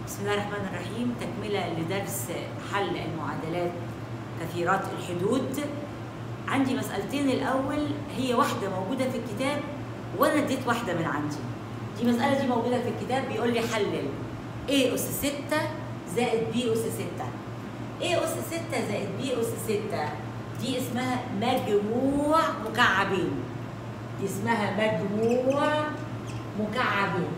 بسم الله الرحمن الرحيم تكملة لدرس حل المعادلات كثيرات الحدود عندي مسألتين الأول هي واحدة موجودة في الكتاب وأنا اديت واحدة من عندي دي مسألة دي موجودة في الكتاب بيقول لي حلل A أس 6 زائد B أس 6 A أس 6 زائد B أس 6 دي اسمها مجموع مكعبين دي اسمها مجموع مكعبين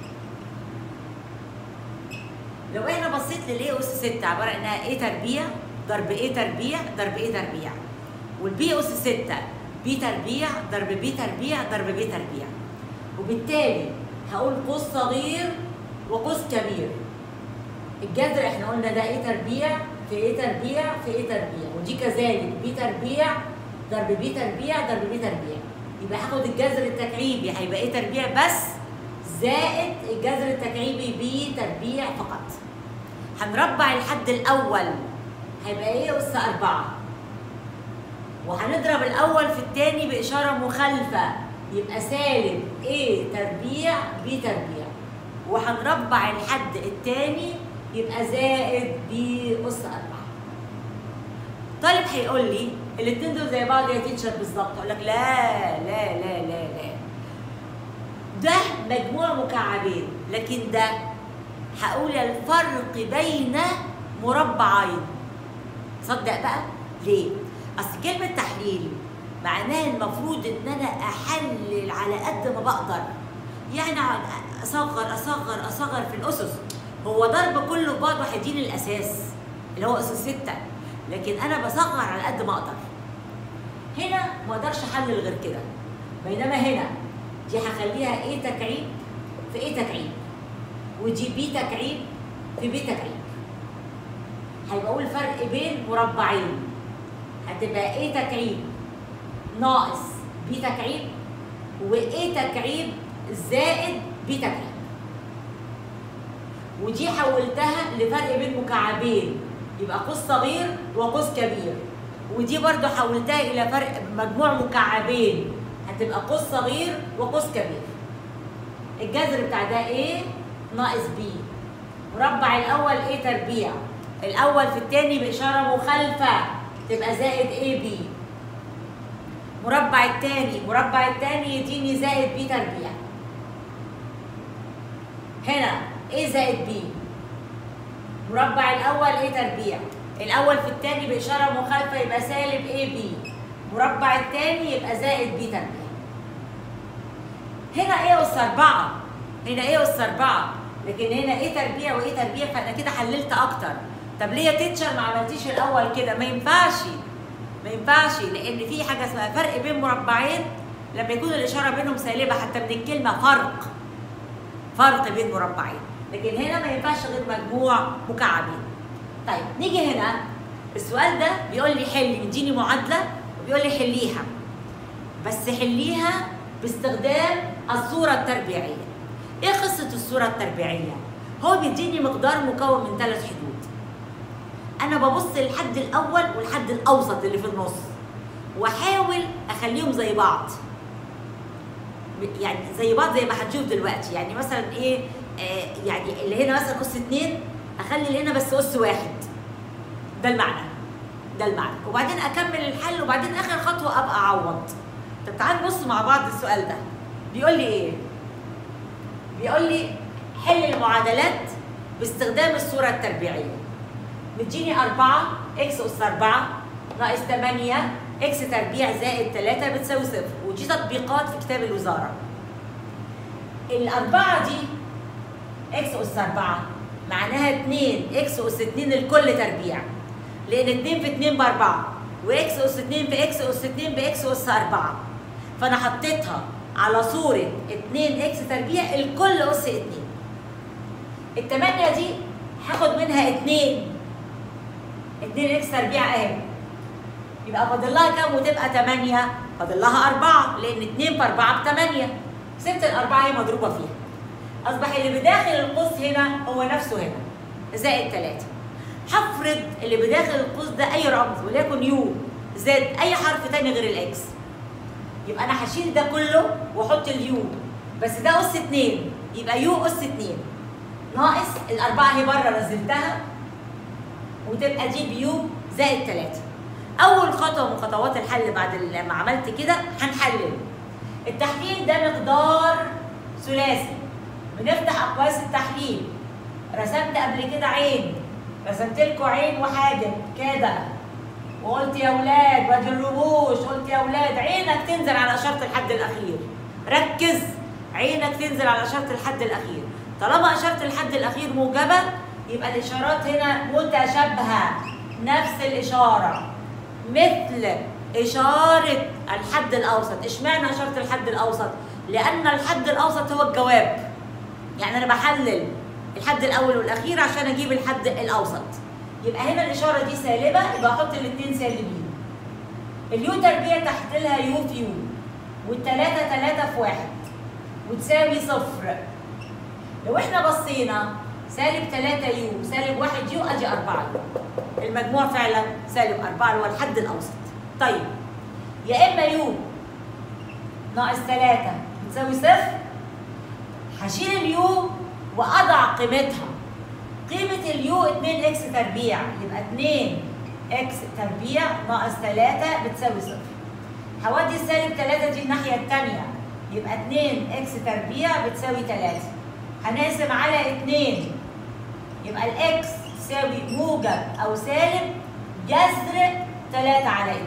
لو احنا بصيت للايه اس 6 عباره انها ايه تربيع ضرب ايه تربيع ضرب ايه تربيع والبي اس 6 بي تربيع ضرب بي تربيع ضرب بي تربيع وبالتالي هقول قوس صغير وقوس كبير الجذر احنا قلنا ده ايه تربيع في ايه تربيع في ايه تربيع ودي كذلك بي تربيع ضرب بي تربيع ضرب بي تربيع يبقى هاخد الجذر التكعيبي هيبقى ايه تربيع بس زائد الجذر التكعيبي بي تربيع فقط هنربع الحد الأول هيبقى إيه أس أربعة وهنضرب الأول في التاني بإشارة مخالفة يبقى سالب A تربيع B تربيع وهنربع الحد التاني يبقى زائد B أس أربعة طالب هيقول لي الاتنين دول زي بعض يا تيتشر بالظبط أقول لك لا لا لا لا لا ده مجموع مكعبين لكن ده هقول الفرق بين مربعين صدق بقى ليه اصل كلمه تحليل معناها المفروض ان انا احلل على قد ما بقدر يعني اصغر اصغر اصغر في الاسس هو ضرب كله في بعض وهيديني الاساس اللي هو اسس سته لكن انا بصغر على قد ما اقدر هنا ما اقدرش احلل غير كده بينما هنا دي هخليها ايه تكعيب في ايه تكعيب ودي بي تكعيب في بي تكعيب هيبقى اقول فرق بين مربعين هتبقى ايه تكعيب ناقص بي تكعيب وايه تكعيب زائد بي تكعيب ودي حولتها لفرق بين مكعبين يبقى قوس صغير وقوس كبير ودي برضو حولتها الى فرق مجموع مكعبين هتبقى قوس صغير وقوس كبير الجذر بتاع ده ايه ناقص بي مربع الاول ايه تربيع الاول في الثاني باشاره مخالفه تبقى زائد ايه بي مربع الثاني مربع الثاني يديني زائد بي تربيع هنا ايه زائد بي مربع الاول ايه تربيع الاول في الثاني باشاره مخالفه يبقى سالب ايه بي مربع الثاني يبقى زائد بي تربيع هنا ايه اس 4 هنا ايه اس 4 لكن هنا ايه تربيع وايه تربيع فانا كده حللت اكتر طب ليه يا تيتشر ما عملتيش الاول كده ما ينفعش ما ينفعش لان في حاجه اسمها فرق بين مربعين لما يكون الاشاره بينهم سالبه حتى من الكلمه فرق فرق بين مربعين لكن هنا ما ينفعش غير مجموع مكعبين طيب نيجي هنا السؤال ده بيقول لي حل مديني معادله وبيقول لي حليها بس حليها باستخدام الصورة التربيعية. إيه قصة الصورة التربيعية؟ هو بيديني مقدار مكون من ثلاث حدود. أنا ببص للحد الأول والحد الأوسط اللي في النص. وأحاول أخليهم زي بعض. يعني زي بعض زي ما هتشوف دلوقتي، يعني مثلا إيه؟ آه يعني اللي هنا مثلا أس اتنين أخلي اللي هنا بس أس واحد. ده المعنى. ده المعنى، وبعدين أكمل الحل وبعدين آخر خطوة أبقى أعوض. طب تعال نبص مع بعض السؤال ده بيقول لي ايه بيقول لي حل المعادلات باستخدام الصورة التربيعية مديني 4 اكس اس 4 ناقص 8 اكس تربيع زائد 3 بتساوي صفر ودي تطبيقات في كتاب الوزارة الأربعة دي اكس اس 4 معناها 2 اكس اس 2 الكل تربيع لأن 2 في 2 بأربعة واكس اس 2 في اكس اس 2 باكس اس 4 فانا حطيتها على صوره 2 اكس تربيع الكل اس 2 الثمانيه دي هاخد منها 2 2 اكس تربيع اهي يبقى فاضل لها كام وتبقى 8 فاضل لها 4 لان 2 في 4 ب 8 سبت الاربعه هي مضروبه فيها اصبح اللي بداخل القوس هنا هو نفسه هنا زائد 3 هفرض اللي بداخل القوس ده اي رمز وليكن يو زائد اي حرف تاني غير الاكس يبقى انا هشيل ده كله واحط اليو بس ده اس 2 يبقى يو اس 2 ناقص الأربعة هي بره نزلتها وتبقى دي بيو زائد 3 أول خطوة من خطوات الحل بعد ما عملت كده هنحلل التحليل ده مقدار ثلاثي بنفتح أقواس التحليل رسمت قبل كده عين رسمت لكم عين وحاجب كده وقلت يا ولاد وادي الرموش قلت يا ولاد عينك تنزل على اشاره الحد الاخير ركز عينك تنزل على اشاره الحد الاخير طالما اشاره الحد الاخير موجبه يبقى الاشارات هنا متشابهه نفس الاشاره مثل اشاره الحد الاوسط اشمعنى اشاره الحد الاوسط لان الحد الاوسط هو الجواب يعني انا بحلل الحد الاول والاخير عشان اجيب الحد الاوسط يبقى هنا الاشاره دي سالبه يبقى احط الاثنين سالبين اليو تربيع تحت لها يو في يو والثلاثه ثلاثه في واحد وتساوي صفر لو احنا بصينا سالب 3 يو سالب 1 يو ادي 4 يو المجموع فعلا سالب 4 اللي هو الحد الاوسط طيب يا اما يو ناقص 3 بتساوي صفر هشيل اليو واضع قيمتها قيمة اليو 2 اكس تربيع يبقى 2 اكس تربيع ناقص 3 بتساوي صفر. هودي السالب 3 دي الناحية التانية يبقى 2 اكس تربيع بتساوي 3. هنقسم على 2 يبقى الاكس تساوي موجب أو سالب جذر 3 على 2.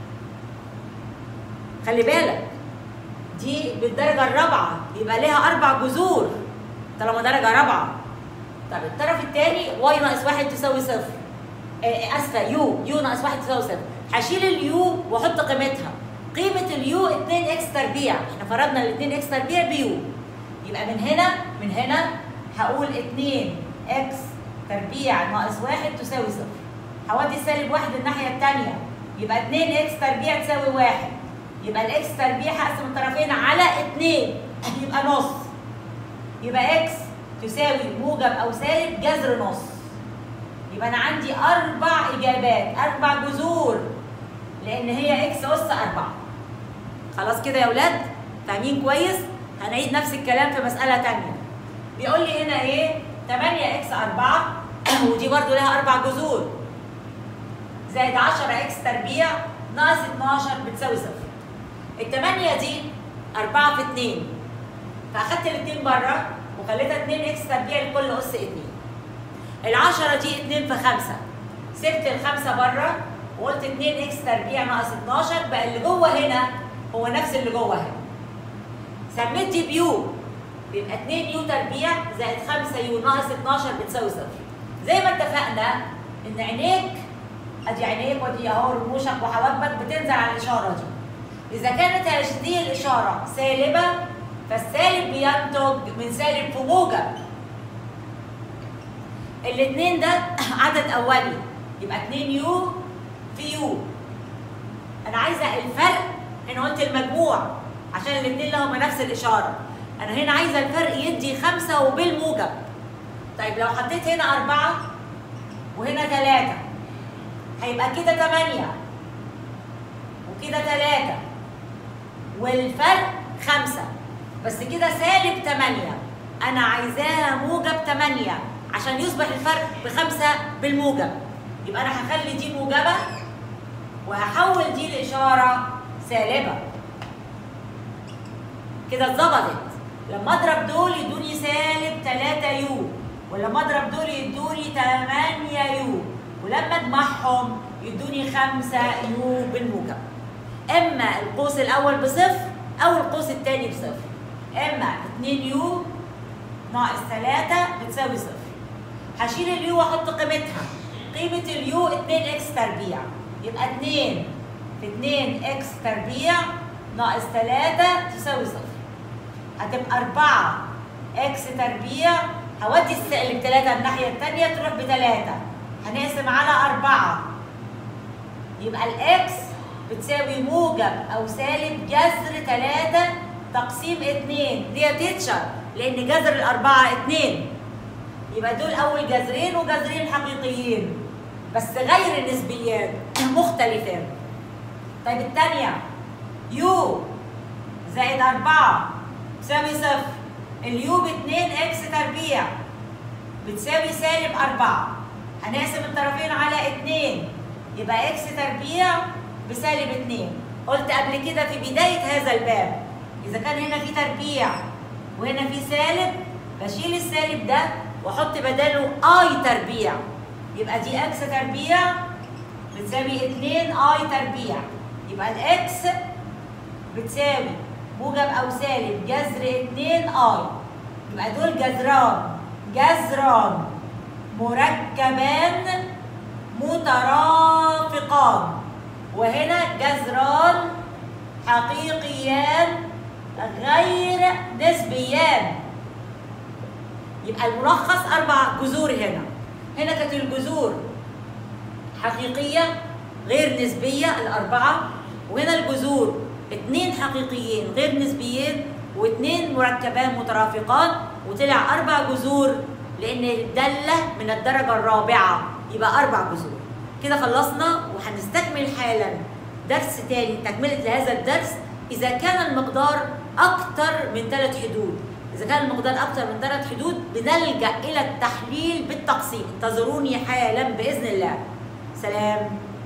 خلي بالك دي بالدرجة الرابعة يبقى ليها أربع جذور طالما درجة رابعة طب الطرف الثاني واي ناقص واحد تساوي صفر آه اسفه يو يو ناقص واحد تساوي صفر هشيل اليو واحط قيمتها قيمه اليو 2 اكس تربيع احنا فرضنا ال 2 اكس تربيع بيو يبقى من هنا من هنا هقول 2 اكس تربيع ناقص واحد تساوي صفر هودي سالب واحد الناحيه الثانيه يبقى 2 اكس تربيع تساوي واحد يبقى الاكس تربيع هقسم الطرفين على 2 يبقى نص يبقى اكس تساوي موجب او سالب جذر نص يبقى انا عندي اربع اجابات اربع جذور لان هي اكس اس اربعه خلاص كده يا اولاد فاهمين كويس هنعيد نفس الكلام في مساله تانية بيقول لي هنا ايه 8 اكس 4 ودي برضو لها اربع جذور زائد 10 اكس تربيع ناقص 12 بتساوي صفر الثمانية دي 4 في 2 فاخدت الاثنين بره وخليتها 2 اكس تربيع لكل اس 2 ال10 دي 2 في 5 سبت الخمسه بره وقلت 2 اكس تربيع ناقص 12 بقى اللي جوه هنا هو نفس اللي جوه هنا سميت دي بيو يبقى 2 يو تربيع زائد 5 يو ناقص 12 بتساوي صفر زي ما اتفقنا ان عينيك ادي عينيك ودي اهو رموشك وحواجبك بتنزل على الاشاره دي اذا كانت هذه الاشاره سالبه فالسالب بينتج من سالب في موجب الاثنين ده عدد اولي يبقى 2 يو في يو انا عايزه الفرق انا قلت المجموع عشان الاثنين لهم نفس الاشاره انا هنا عايزه الفرق يدي خمسة وبالموجب طيب لو حطيت هنا أربعة وهنا ثلاثة هيبقى كده ثمانية وكده ثلاثة والفرق خمسة بس كده سالب 8 انا عايزاها موجب 8 عشان يصبح الفرق بخمسة بالموجب يبقى انا هخلي دي موجبة وهحول دي لإشارة سالبة كده اتظبطت لما اضرب دول يدوني سالب 3 يو ولما اضرب دول يدوني 8 يو ولما اجمعهم يدوني 5 يو بالموجب اما القوس الاول بصفر او القوس الثاني بصفر اما 2 يو ناقص 3 بتساوي صفر هشيل اليو واحط قيمتها قيمة اليو 2 اكس تربيع يبقى 2 في 2 اكس تربيع ناقص 3 تساوي صفر هتبقى 4 اكس تربيع هودي السالب 3 الناحية التانية تروح بتلاتة هنقسم على 4 يبقى الاكس بتساوي موجب او سالب جذر 3 تقسيم 2 دي تتشر لان جذر الاربعه 2 يبقى دول اول جذرين وجذرين حقيقيين بس غير النسبيات مختلفات طيب الثانيه يو زائد 4 تساوي صفر اليو ب 2 اكس تربيع بتساوي سالب أربعة هنقسم الطرفين على اتنين يبقى اكس تربيع بسالب اتنين قلت قبل كده في بداية هذا الباب إذا كان هنا في تربيع وهنا في سالب بشيل السالب ده واحط بداله اي تربيع يبقى دي اكس تربيع بتساوي 2 اي تربيع يبقى الاكس بتساوي موجب او سالب جذر 2 اي يبقى دول جذران جذران مركبان مترافقان وهنا جذران حقيقيان غير نسبيان يبقى الملخص اربع جذور هنا هنا كانت الجذور حقيقيه غير نسبيه الاربعه وهنا الجذور اثنين حقيقيين غير نسبيين واثنين مركبان مترافقان وطلع اربع جذور لان داله من الدرجه الرابعه يبقى اربع جذور كده خلصنا وهنستكمل حالا درس تاني تكمله لهذا الدرس اذا كان المقدار اكتر من ثلاث حدود اذا كان المقدار اكتر من ثلاث حدود بنلجا الى التحليل بالتقسيم انتظروني حالا باذن الله سلام